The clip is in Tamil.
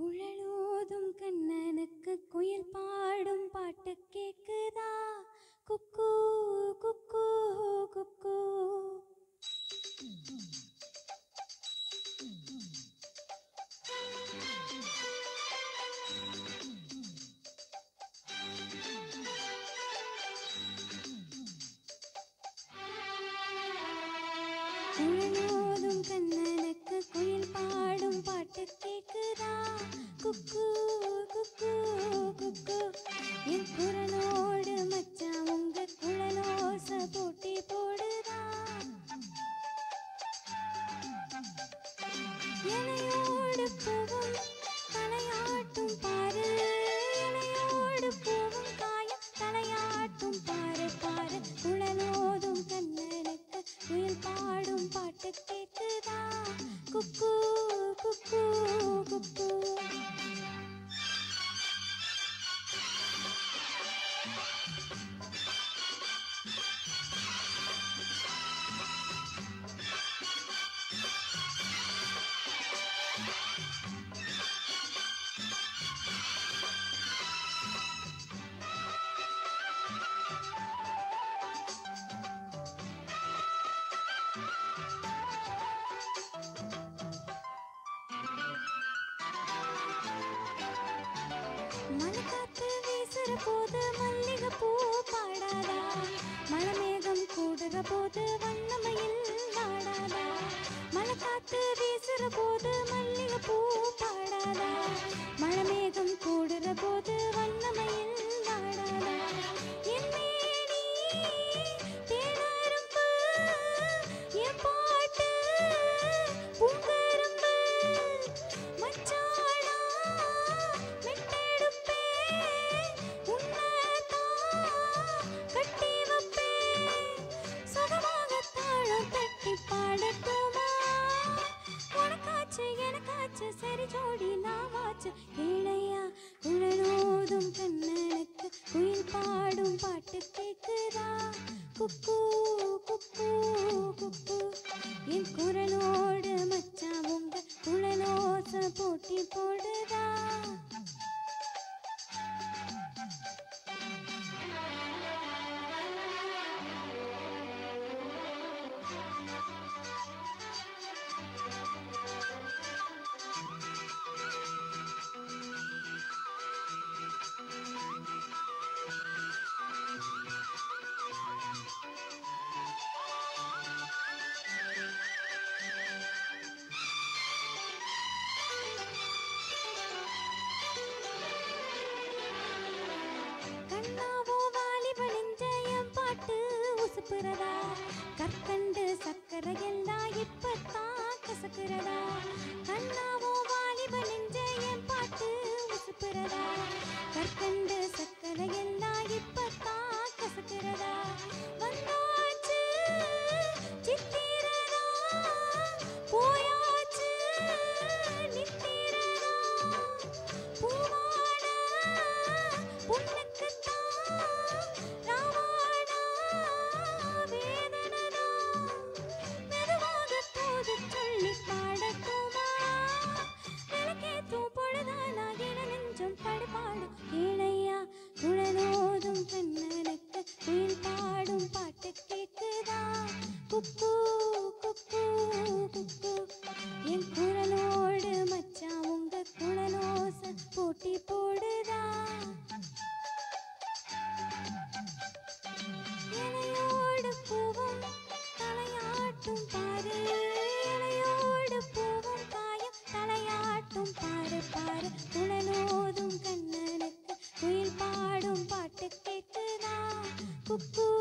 குழலோதும் கண்ணனுக்கு குயில் பாடும் பாட்டு கேக்குதா குக்கு குக்கு குக்கு குழலோதும் கண்ணனுக்கு குயில் பாடும் பாட்டு கேக்குதா குக்கு குக்கு குக்கு என் குரலோடு மச்சான் உங்க குழலோச போட்டி போடுதா இலையோடு பூவும் தலையாட்டும் பாரு இலையோடு பூவும் காயும் தலையாட்டும் பாரு பாரு குழலோதும் கண்ணனுக்கு குயில் பாடும் பாட்டு கேக்குதா குக்கு குக்கு குக்கு மழை காத்து வீசுற போது மல்லிகை பூ பாடாதா மழை மேகம் கூடுற போது வண்ணமயில் நாடாதா மழை காத்து வீசுற போது மல்லிகை பூ பாடாதா மழை மேகம் கூடுற போது வண்ணமயில் நாடாதா என் மேனி தேனாரம்பு, என் பாட்டு பூங்கரும்பு, மச்சானா மெட்டெடுப்பேன், உன்னைத்தான் கட்டி வைப்பேன். சுகமாக தாளம் தட்டி பாடட்டுமா? உனக்காச்சு எனக்காச்சு சரி ஜோடி நாவாச்சு ஏழையா உழலோதும் கண்ணனுக்கு குயில் பாடும் பாட்டு கேக்குதா குக்கு குக்கு குக்கு என் குரலோடு மச்சான் உங்க குழலோச போட்டி போடுதா கண்ணாவோ வாலிப நெஞ்ச என் பாட்டு உசுப்புறதா கற்கண்டு சக்கரை எல்லாம் இப்பத்தான் கசக்குறதா கண்ணாவோ வாலிப நெஞ்ச என் பாட்டு உசுப்புறதா கற்கண்டு சக்கரை எல்லாம் இப்பத்தான் கசக்குறதா வந்தாச்சு சித்திரதா போயாச்சு நித்திரதா பூவான பொண்ணுக்குத்தான் ராவான வேதனதா மெதுவாக தூது சொல்லி பாடட்டுமா விளக்கேற்றும் பொழுதானா என நெஞ்சம் படுபாடும் ஏழையா குழலோதும் கண்ணனுக்கு குயில் பாடும் பாட்டு கேக்குதா குக்கு குக்கு குக்கு என் குரலோடு மச்சான் உங்க குழலோச போட்டி போடுதா இலையோடு பூவும் தலையாட்டும் பாரு இலையோடு பூவும் காயும் தலையாட்டும் பாரு பாரு குழலோதும் கண்ணனுக்கு குயில் பாடும் பாட்டு கேக்குதா குக்கு